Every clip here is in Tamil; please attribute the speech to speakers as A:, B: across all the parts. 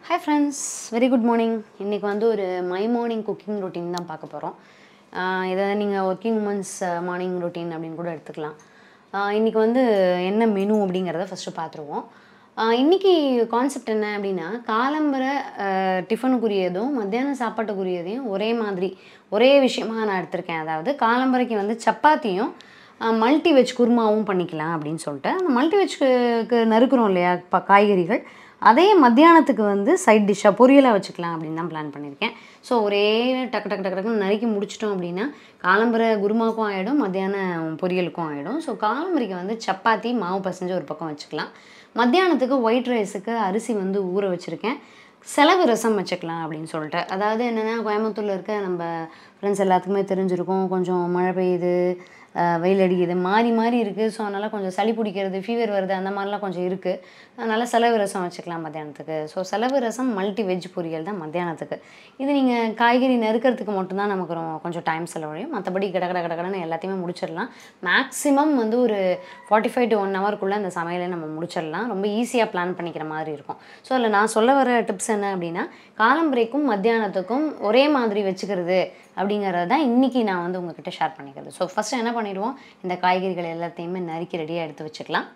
A: hi friends very good morning இன்றைக்கி வந்து ஒரு மை மார்னிங் குக்கிங் ரொட்டீன் தான் பார்க்க போகிறோம் இதை நீங்கள் ஒர்க்கிங் உமன்ஸ் மார்னிங் ரொட்டீன் அப்படின்னு கூட எடுத்துக்கலாம் இன்றைக்கி வந்து என்ன மெனு அப்படிங்கிறத ஃபஸ்ட்டு பார்த்துருவோம் இன்றைக்கி கான்செப்ட் என்ன அப்படின்னா காலம்பர டிஃபனுக்குரியதும் மத்தியான சாப்பாட்டுக்குரியதையும் ஒரே மாதிரி ஒரே விஷயமா நான் எடுத்திருக்கேன் அதாவது காலம்பரைக்கு வந்து சப்பாத்தியும் மல்டி வெஜ் குருமாவும் பண்ணிக்கலாம் அப்படின்னு சொல்லிட்டு அந்த மல்டி வெஜ்க்கு நறுக்கிறோம் இல்லையா இப்போ காய்கறிகள் அதே மத்தியானத்துக்கு வந்து சைட் டிஷ்ஷாக பொரியலாக வச்சுக்கலாம் அப்படின்னு தான் பிளான் பண்ணியிருக்கேன் ஸோ ஒரே டக்கு டக்கு டக்கு டக்குன்னு நறுக்கி முடிச்சிட்டோம் அப்படின்னா காலம்பரை குருமாவுக்கும் ஆகிடும் மத்தியானம் பொரியலுக்கும் ஆகிடும் ஸோ காலம்பரைக்கு வந்து சப்பாத்தி மாவு பசைஞ்சு ஒரு பக்கம் வச்சுக்கலாம் மத்தியானத்துக்கு ஒயிட் ரைஸுக்கு அரிசி வந்து ஊற வச்சுருக்கேன் செலவு ரசம் வச்சுக்கலாம் அப்படின்னு சொல்லிட்டு அதாவது என்னென்னா கோயம்புத்தூரில் இருக்க நம்ம ஃப்ரெண்ட்ஸ் எல்லாத்துக்குமே தெரிஞ்சிருக்கும் கொஞ்சம் மழை பெய்யுது வெயில் அடிக்குது மாறி மாறி இருக்குது ஸோ அதனால் கொஞ்சம் சளி பிடிக்கிறது ஃபீவர் வருது அந்த மாதிரிலாம் கொஞ்சம் இருக்குது அதனால் செலவு ரசம் வச்சுக்கலாம் மத்தியானத்துக்கு ஸோ செலவு ரசம் மல்டி வெஜ் பொரியல் தான் மத்தியானத்துக்கு இது நீங்கள் காய்கறி நறுக்கிறதுக்கு மட்டும்தான் நமக்கு ரொ- கொஞ்சம் டைம் செலவழியும் மற்றபடி கட கட கடகடன்னு எல்லாத்தையுமே முடிச்சிடலாம் மேக்ஸிமம் வந்து ஒரு ஃபார்ட்டி ஃபைவ் டு ஒன் ஹவருக்குள்ளே அந்த சமையலை நம்ம முடிச்சிடலாம் ரொம்ப ஈஸியாக பிளான் பண்ணிக்கிற மாதிரி இருக்கும் ஸோ அதில் நான் சொல்ல வர டிப்ஸ் என்ன அப்படின்னா காலம்பரைக்கும் மத்தியானத்துக்கும் ஒரே மாதிரி வச்சுக்கிறது அப்படிங்கிறது தான் இன்றைக்கி நான் வந்து உங்ககிட்ட ஷேர் பண்ணிக்கிறது ஸோ ஃபஸ்ட்டு என்ன பண்ணிடுவோம் இந்த காய்கறிகள் எல்லாத்தையுமே நறுக்கி ரெடியாக எடுத்து வச்சுக்கலாம்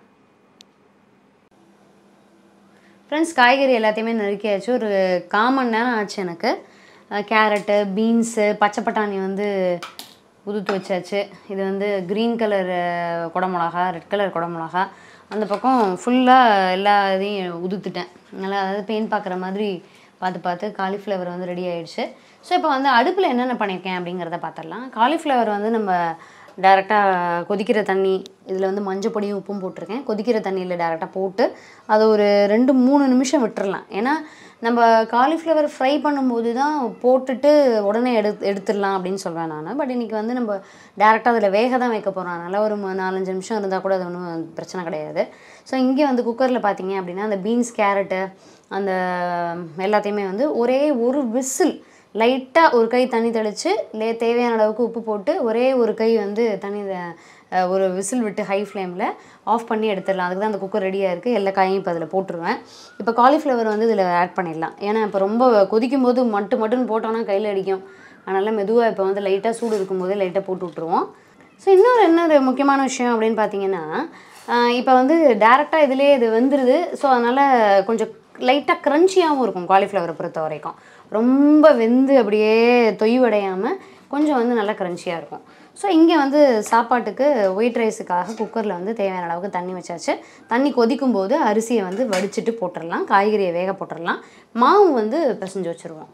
A: ஃப்ரெண்ட்ஸ் காய்கறி எல்லாத்தையுமே நறுக்கியாச்சு ஒரு காமன் நேரம் ஆச்சு எனக்கு கேரட்டு பீன்ஸு பச்சை பட்டாணி வந்து உதுத்து வச்சாச்சு இது வந்து க்ரீன் கலர் குடமிளகா ரெட் கலர் குடமிளகா அந்த பக்கம் ஃபுல்லாக எல்லா இதையும் உதுத்துட்டேன் நல்லா அதாவது பெயின் பார்க்குற மாதிரி பார்த்து பார்த்து காலிஃப்ளவர் வந்து ரெடி ஆயிடுச்சு ஸோ இப்போ வந்து அடுப்பில் என்னென்ன பண்ணியிருக்கேன் அப்படிங்கிறத பார்த்துடலாம் காலிஃப்ளவர் வந்து நம்ம டேரெக்டாக கொதிக்கிற தண்ணி இதில் வந்து மஞ்சள் பொடியும் உப்பும் போட்டிருக்கேன் கொதிக்கிற தண்ணியில் டேரெக்டாக போட்டு அதை ஒரு ரெண்டு மூணு நிமிஷம் விட்டுறலாம் ஏன்னா நம்ம காலிஃப்ளவர் ஃப்ரை பண்ணும்போது தான் போட்டுட்டு உடனே எடு எடுத்துடலாம் அப்படின்னு சொல்வேன் நான் பட் இன்றைக்கி வந்து நம்ம டேரெக்டாக அதில் வேக தான் வைக்க போகிறோம் அதனால் ஒரு ம- நாலஞ்சு நிமிஷம் இருந்தால் கூட அது ஒன்றும் பிரச்சனை கிடையாது ஸோ இங்கே வந்து குக்கரில் பார்த்தீங்க அப்படின்னா அந்த பீன்ஸ் கேரட்டு அந்த எல்லாத்தையுமே வந்து ஒரே ஒரு விசில் லைட்டாக ஒரு கை தண்ணி தெளித்து லே தேவையான அளவுக்கு உப்பு போட்டு ஒரே ஒரு கை வந்து தண்ணி அஹ், ஒரு விசில் விட்டு ஹை ஃப்ளேமில் ஆஃப் பண்ணி எடுத்துடலாம் அதுக்கு தான் அந்த குக்கர் ரெடியாக இருக்குது எல்லா காயும் இப்போ அதில் போட்டுருவேன் இப்போ காலிஃப்ளவர் வந்து இதில் ஆட் பண்ணிடலாம் ஏன்னா இப்போ ரொம்ப கொதிக்கும் போது மட்டு மட்டுன்னு போட்டோன்னா கையில் அடிக்கும் அதனால் மெதுவாக இப்போ வந்து லைட்டாக சூடு இருக்கும்போதே லைட்டாக போட்டு விட்ருவோம் ஸோ இன்னொரு இன்னொரு முக்கியமான விஷயம் அப்படின்னு பார்த்தீங்கன்னா இப்போ வந்து டேரெக்டாக இதிலே இது வந்துடுது ஸோ அதனால் கொஞ்சம் லைட்டாக க்ரன்ச்சியாகவும் இருக்கும் காலிஃப்ளவரை பொறுத்த வரைக்கும் ரொம்ப வெந்து அப்படியே தொய்வடையாமல் கொஞ்சம் வந்து நல்லா க்ரன்ச்சியாக இருக்கும் ஸோ இங்கே வந்து சாப்பாட்டுக்கு ஒயிட் ரைஸுக்காக குக்கரில் வந்து தேவையான அளவுக்கு தண்ணி வச்சாச்சு தண்ணி கொதிக்கும் போது அரிசியை வந்து வடிச்சிட்டு போட்டுடலாம் காய்கறியை வேக போட்டுடலாம் மாவு வந்து பிசைஞ்சு வச்சுருவோம்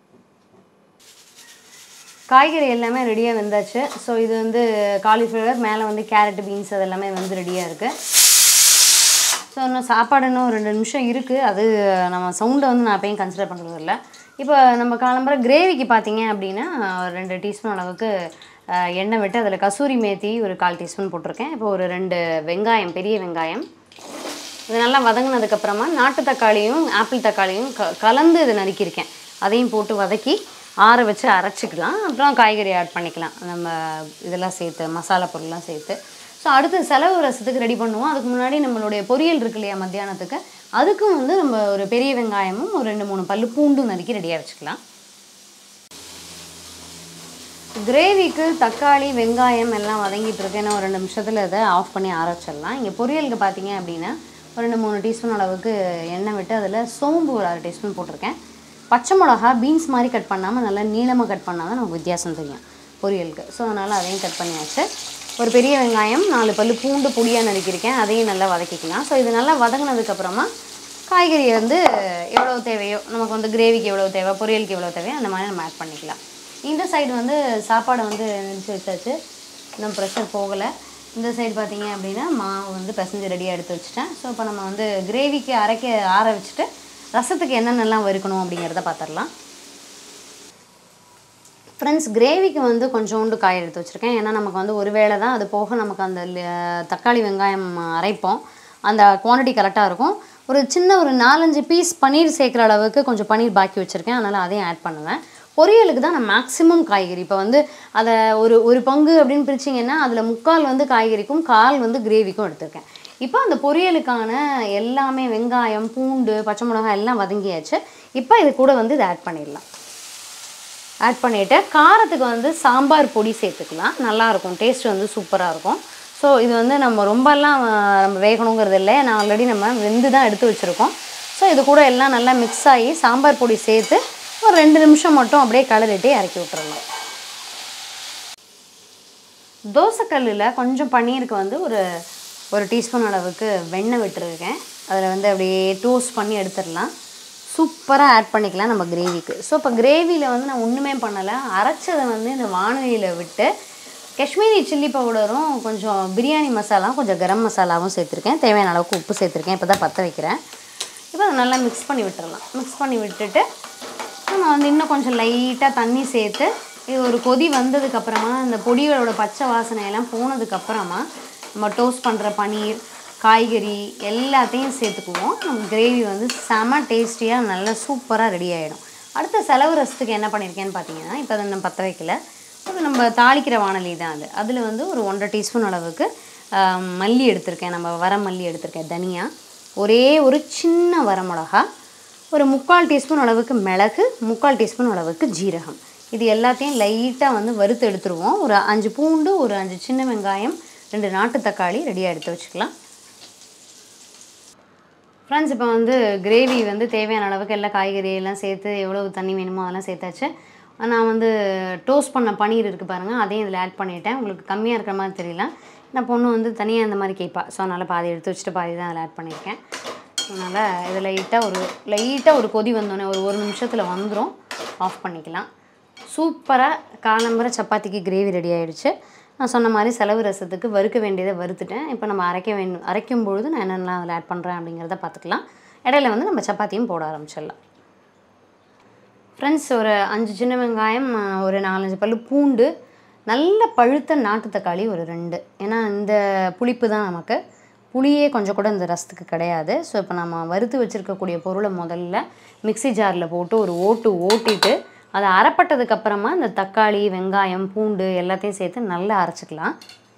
A: காய்கறி எல்லாமே ரெடியாக வெந்தாச்சு ஸோ இது வந்து காலிஃப்ளவர் மேலே வந்து கேரட் பீன்ஸ் அது எல்லாமே வந்து ரெடியாக இருக்குது ஸோ இன்னும் சாப்பாடு இன்னும் ரெண்டு நிமிஷம் இருக்குது அது நம்ம சவுண்டை வந்து நான் எப்பயும் கன்சிடர் பண்ணுறது இல்லை இப்போ நம்ம காலம்பர கிரேவிக்கு பார்த்தீங்க அப்படின்னா ஒரு ரெண்டு டீஸ்பூன் அளவுக்கு அஹ், எண்ணெய் விட்டு அதில் கசூரி மேத்தி ஒரு கால் டீஸ்பூன் போட்டிருக்கேன் இப்போ ஒரு ரெண்டு வெங்காயம் பெரிய வெங்காயம் இது நல்லா வதங்கினதுக்கப்புறமா நாட்டு தக்காளியும் ஆப்பிள் தக்காளியும் க கலந்து இதை நறுக்கியிருக்கேன் அதையும் போட்டு வதக்கி ஆற வச்சு அரைச்சிக்கலாம் அப்புறம் காய்கறி ஆட் பண்ணிக்கலாம் நம்ம இதெல்லாம் சேர்த்து மசாலா பொருள்லாம் சேர்த்து ஸோ அடுத்து செலவு ரசத்துக்கு ரெடி பண்ணுவோம் அதுக்கு முன்னாடி நம்மளுடைய பொரியல் இருக்கு இல்லையா மத்தியானத்துக்கு அதுக்கும் வந்து நம்ம ஒரு பெரிய வெங்காயமும் ஒரு ரெண்டு மூணு பல்லு பூண்டும் நறுக்கி ரெடியாக வச்சுக்கலாம் கிரேவிக்கு தக்காளி வெங்காயம் எல்லாம் வதங்கிட்டு இருக்கு ஏன்னா ஒரு ரெண்டு நிமிஷத்தில் இதை ஆஃப் பண்ணி ஆற வச்சிடலாம் இங்கே பொரியலுக்கு பார்த்தீங்க அப்படின்னா ஒரு ரெண்டு மூணு டீஸ்பூன் அளவுக்கு எண்ணெய் விட்டு அதில் சோம்பு ஒரு அரை டீஸ்பூன் போட்டிருக்கேன் பச்சை மிளகா பீன்ஸ் மாதிரி கட் பண்ணாமல் நல்லா நீளமாக கட் பண்ணால் தான் நமக்கு வித்தியாசம் தெரியும் பொரியலுக்கு ஸோ அதனால் அதையும் கட் பண்ணியாச்சு ஒரு பெரிய வெங்காயம் நாலு பல்லு பூண்டு பொடியாக நறுக்கியிருக்கேன் அதையும் நல்லா வதக்கிக்கலாம் ஸோ இது நல்லா வதங்கினதுக்கப்புறமா காய்கறி வந்து எவ்வளோ தேவையோ நமக்கு வந்து கிரேவிக்கு எவ்வளோ தேவை பொரியலுக்கு எவ்வளோ தேவையோ அந்த மாதிரி நம்ம ஆட் பண்ணிக்கலாம் இந்த சைடு வந்து சாப்பாடை வந்து நிறுத்தி வச்சாச்சு இன்னும் ப்ரெஷர் போகலை இந்த சைடு பார்த்தீங்க அப்படின்னா மாவு வந்து பிசைஞ்சு ரெடியாக எடுத்து வச்சுட்டேன் ஸோ இப்போ நம்ம வந்து கிரேவிக்கு அரைக்க ஆற வச்சுட்டு ரசத்துக்கு என்னென்னலாம் வறுக்கணும் அப்படிங்கிறத பார்த்துடலாம் ஃப்ரெண்ட்ஸ் கிரேவிக்கு வந்து கொஞ்சோண்டு காய் எடுத்து வச்சுருக்கேன் ஏன்னா நமக்கு வந்து ஒரு வேளை தான் அது போக நமக்கு அந்த ல- தக்காளி வெங்காயம் அரைப்போம் அந்த குவாண்டிட்டி கரெக்டாக இருக்கும் ஒரு சின்ன ஒரு நாலஞ்சு பீஸ் பன்னீர் சேர்க்குற அளவுக்கு கொஞ்சம் பன்னீர் பாக்கி வச்சுருக்கேன் அதனால் அதையும் ஆட் பண்ணுவேன் பொரியலுக்கு தான் நான் மேக்ஸிமம் காய்கறி இப்போ வந்து அதை ஒரு ஒரு பங்கு அப்படின்னு பிரிச்சிங்கன்னா அதில் முக்கால் வந்து காய்கறிக்கும் கால் வந்து கிரேவிக்கும் எடுத்திருக்கேன் இப்போ அந்த பொரியலுக்கான எல்லாமே வெங்காயம் பூண்டு பச்சை மிளகாய் எல்லாம் வதங்கியாச்சு இப்போ இது கூட வந்து இதை ஆட் பண்ணிடலாம் ஆட் பண்ணிவிட்டு காரத்துக்கு வந்து சாம்பார் பொடி சேர்த்துக்கலாம் நல்லாயிருக்கும் டேஸ்ட் வந்து சூப்பராக இருக்கும் ஸோ இது வந்து நம்ம ரொம்பலாம் அஹ், நம்ம வேகணுங்கிறது இல்லை நான் ஆல்ரெடி நம்ம வெந்து தான் எடுத்து வச்சுருக்கோம் ஸோ இது கூட எல்லாம் நல்லா மிக்ஸ் ஆகி சாம்பார் பொடி சேர்த்து ஒரு ரெண்டு நிமிஷம் மட்டும் அப்படியே கலரிட்டு இறக்கி விட்டுறலாம் தோசைக்கல்லில் கொஞ்சம் பன்னீருக்கு வந்து ஒரு ஒரு டீஸ்பூன் அளவுக்கு வெண்ணெய் விட்டுருக்கேன் அதில் வந்து அப்படியே டோஸ்ட் பண்ணி எடுத்துடலாம் சூப்பராக ஆட் பண்ணிக்கலாம் நம்ம கிரேவிக்கு ஸோ இப்போ கிரேவியில் வந்து நான் ஒன்றுமே பண்ணலை அரைச்சதை வந்து இந்த வானொலியில் விட்டு காஷ்மீரி சில்லி பவுடரும் கொஞ்சம் பிரியாணி மசாலாவும் கொஞ்சம் கரம் மசாலாவும் சேர்த்துருக்கேன் தேவையான அளவுக்கு உப்பு சேர்த்துருக்கேன் இப்போ தான் பற்ற வைக்கிறேன் இப்போ அதை நல்லா மிக்ஸ் பண்ணி விட்டுறலாம் மிக்ஸ் பண்ணி விட்டுட்டு நம்ம வந்து இன்னும் கொஞ்சம் லைட்டாக தண்ணி சேர்த்து இது ஒரு கொதி வந்ததுக்கப்புறமா இந்த பொடிகளோட பச்சை வாசனை எல்லாம் போனதுக்கப்புறமா நம்ம டோஸ்ட் பண்ணுற பன்னீர் காய்கறி எல்லாத்தையும் சேர்த்துக்குவோம் நம்ம கிரேவி வந்து செம டேஸ்டியாக நல்லா சூப்பராக ரெடி ஆகிடும் அடுத்த செலவு ரசத்துக்கு என்ன பண்ணியிருக்கேன்னு பார்த்தீங்கன்னா இப்போ அதை நம்ம பற்ற வைக்கல ஒரு நம்ம தாளிக்கிற வானொலி தான் அது அதில் வந்து ஒரு ஒன்றரை டீஸ்பூன் அளவுக்கு ஆஹ், மல்லி எடுத்திருக்கேன் நம்ம வர மல்லி எடுத்திருக்கேன் தனியா ஒரே ஒரு சின்ன வரமிளகா ஒரு முக்கால் டீஸ்பூன் அளவுக்கு மிளகு முக்கால் டீஸ்பூன் அளவுக்கு ஜீரகம் இது எல்லாத்தையும் லைட்டாக வந்து வறுத்து எடுத்துருவோம் ஒரு அஞ்சு பூண்டு ஒரு அஞ்சு சின்ன வெங்காயம் ரெண்டு நாட்டு தக்காளி ரெடியாக எடுத்து வச்சுக்கலாம் ஃப்ரெண்ட்ஸ் இப்போ வந்து கிரேவி வந்து தேவையான அளவுக்கு எல்லா காய்கறி எல்லாம் சேர்த்து எவ்வளவு தண்ணி வேணுமோ அதெல்லாம் சேர்த்தாச்சு நான் வந்து டோஸ்ட் பண்ண பன்னீர் இருக்குது பாருங்கள் அதையும் இதில் ஆட் பண்ணிட்டேன் உங்களுக்கு கம்மியாக இருக்கிற மாதிரி தெரியல நான் பொண்ணு வந்து தனியாக இந்த மாதிரி கேட்பா ஸோ அதனால் பாதி எடுத்து வச்சுட்டு பாதி தான் அதில் ஆட் பண்ணியிருக்கேன் அதனால் இது லைட்டாக ஒரு லைட்டாக ஒரு கொதி வந்தோடனே ஒரு ஒரு நிமிஷத்தில் வந்துடும் ஆஃப் பண்ணிக்கலாம் சூப்பராக காலம்பர சப்பாத்திக்கு கிரேவி ரெடி ஆயிடுச்சு நான் சொன்ன மாதிரி செலவு ரசத்துக்கு வறுக்க வேண்டியதை வறுத்துட்டேன் இப்போ நம்ம அரைக்க வேண்டும் அரைக்கும் பொழுது நான் என்னென்னலாம் அதில் ஆட் பண்ணுறேன் அப்படிங்கிறத பார்த்துக்கலாம் இடையில வந்து நம்ம சப்பாத்தியும் போட ஆரம்பிச்சிடலாம் ஃப்ரெண்ட்ஸ் ஒரு அஞ்சு சின்ன வெங்காயம் அஹ், ஒரு நாலஞ்சு பல்லு பூண்டு நல்ல பழுத்த நாட்டு தக்காளி ஒரு ரெண்டு ஏன்னா இந்த புளிப்பு தான் நமக்கு புளியே கொஞ்சம் கூட இந்த ரசத்துக்கு கிடையாது ஸோ இப்போ நம்ம வறுத்து வச்சுருக்கக்கூடிய பொருளை முதல்ல மிக்ஸி ஜாரில் போட்டு ஒரு ஓட்டு ஓட்டிட்டு அதை அரைப்பட்டதுக்கு அப்புறமா இந்த தக்காளி வெங்காயம் பூண்டு எல்லாத்தையும் சேர்த்து நல்லா அரைச்சிக்கலாம்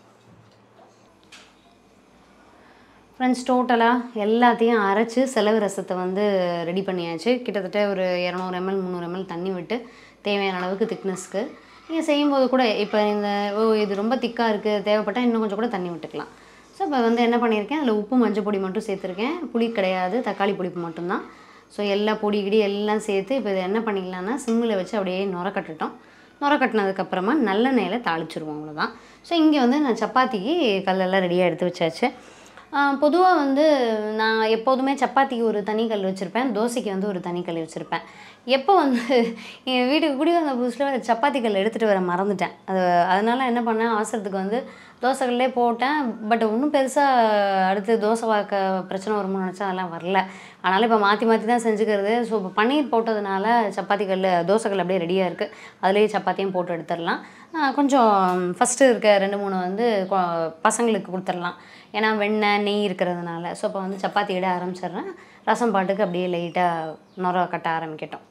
A: ஃப்ரெண்ட்ஸ் டோட்டலாக எல்லாத்தையும் அரைச்சி செலவு ரசத்தை வந்து ரெடி பண்ணியாச்சு கிட்டத்தட்ட ஒரு இரநூறு எம்எல் முந்நூறு எம்எல் தண்ணி விட்டு தேவையான அளவுக்கு திக்னஸ்க்கு நீங்கள் செய்யும்போது கூட இப்போ இந்த ஓ இது ரொம்ப திக்காக இருக்குது தேவைப்பட்டால் இன்னும் கொஞ்சம் கூட தண்ணி விட்டுக்கலாம் ஸோ இப்போ வந்து என்ன பண்ணியிருக்கேன் அதில் உப்பு மஞ்சள் பொடி மட்டும் சேர்த்துருக்கேன் புளி கிடையாது தக்காளி புளிப்பு மட்டும்தான் ஸோ எல்லா பொடி கிடி எல்லாம் சேர்த்து இப்போ இதை என்ன பண்ணிக்கலாம்னா சிம்மில் வச்சு அப்படியே நுர கட்டுட்டோம் நுர கட்டினதுக்கப்புறமா நல்லெண்ணெயில் தாளிச்சிருவோம் அவ்வளோதான் ஸோ இங்கே வந்து நான் சப்பாத்திக்கு கல்லெல்லாம் ரெடியாக எடுத்து வச்சாச்சு பொதுவாக வந்து நான் எப்போதுமே சப்பாத்திக்கு ஒரு தனி கல் வச்சுருப்பேன் தோசைக்கு வந்து ஒரு தனி கல் வச்சுருப்பேன் எப்போ வந்து என் வீட்டுக்கு குடி வந்த புதுசில் சப்பாத்தி கல் எடுத்துகிட்டு வர மறந்துட்டேன் அது அதனால என்ன பண்ணேன் அவசரத்துக்கு வந்து தோசைக்கல்லே போட்டேன் பட் ஒன்றும் பெருசாக அடுத்து தோசை வாக்க பிரச்சனை வரும்னு நினச்சா அதெல்லாம் வரல அதனால் இப்போ மாற்றி மாற்றி தான் செஞ்சுக்கிறது ஸோ இப்போ பன்னீர் போட்டதுனால சப்பாத்தி கல் தோசைக்கல் அப்படியே ரெடியாக இருக்குது அதுலேயே சப்பாத்தியும் போட்டு எடுத்துடலாம் ஆஹ் கொஞ்சம் ஃபஸ்ட்டு இருக்க ரெண்டு மூணு வந்து கொ- பசங்களுக்கு கொடுத்துடலாம் ஏன்னா வெண்ணெய் நெய் இருக்கிறதுனால ஸோ இப்போ வந்து சப்பாத்தி இட ஆரம்பிச்சிடுறேன் ரசம் பாட்டுக்கு அப்படியே லைட்டாக நுர கட்ட ஆரம்பிக்கட்டும்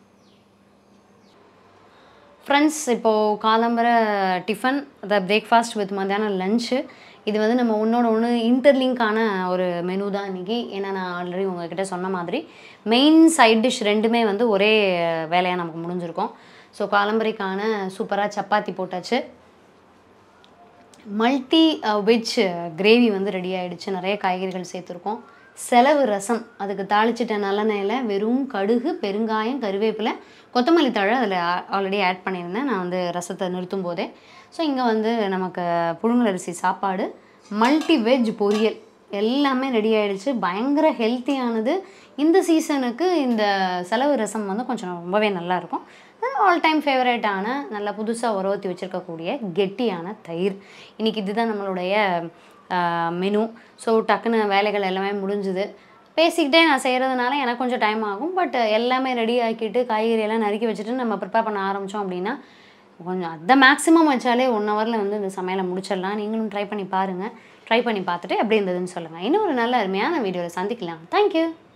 A: ஃப்ரெண்ட்ஸ் இப்போது காலம்பர டிஃபன் த பிரேக்ஃபாஸ்ட் வித் மத்தியானம் லஞ்சு இது வந்து நம்ம ஒன்றோட ஒன்று இன்டர்லிங்கான ஒரு மெனு தான் இன்றைக்கி ஏன்னா நான் ஆல்ரெடி உங்ககிட்ட சொன்ன மாதிரி மெயின் சைட் டிஷ் ரெண்டுமே வந்து ஒரே வேலையாக நமக்கு முடிஞ்சிருக்கும் ஸோ காலம்பரைக்கான சூப்பராக சப்பாத்தி போட்டாச்சு மல்டி வெஜ் கிரேவி வந்து ரெடி ஆயிடுச்சு நிறைய காய்கறிகள் சேர்த்துருக்கோம் செலவு ரசம் அதுக்கு தாளிச்சிட்ட நல்லெண்ணெயில் வெறும் கடுகு பெருங்காயம் கருவேப்பிலை கொத்தமல்லி தழை அதில் ஆல்ரெடி ஆட் பண்ணியிருந்தேன் நான் வந்து ரசத்தை நிறுத்தும் போதே ஸோ இங்கே வந்து நமக்கு புழுங்கல் அரிசி சாப்பாடு மல்டி வெஜ் பொரியல் எல்லாமே ரெடி ஆயிடுச்சு பயங்கர ஹெல்த்தியானது இந்த சீசனுக்கு இந்த செலவு ரசம் வந்து கொஞ்சம் ரொம்பவே நல்லாயிருக்கும் ஆல் டைம் ஃபேவரேட்டான நல்லா புதுசாக உரவத்தி வச்சுருக்கக்கூடிய கெட்டியான தயிர் இன்றைக்கி இதுதான் நம்மளுடைய மெனு ஸோ டக்குன்னு வேலைகள் எல்லாமே முடிஞ்சுது பேசிக்கிட்டே நான் செய்கிறதுனால எனக்கு கொஞ்சம் டைம் ஆகும் பட் எல்லாமே ரெடி ஆக்கிட்டு காய்கறி எல்லாம் நறுக்கி வச்சுட்டு நம்ம ப்ரிப்பேர் பண்ண ஆரம்பித்தோம் அப்படின்னா கொஞ்சம் அதை மேக்ஸிமம் வச்சாலே ஒன் ஹவரில் வந்து இந்த சமையலை முடிச்சிடலாம் நீங்களும் ட்ரை பண்ணி பாருங்கள் ட்ரை பண்ணி பார்த்துட்டு எப்படி இருந்ததுன்னு சொல்லுங்கள் இன்னும் ஒரு நல்ல அருமையான வீடியோவில் சந்திக்கலாம் தேங்க்யூ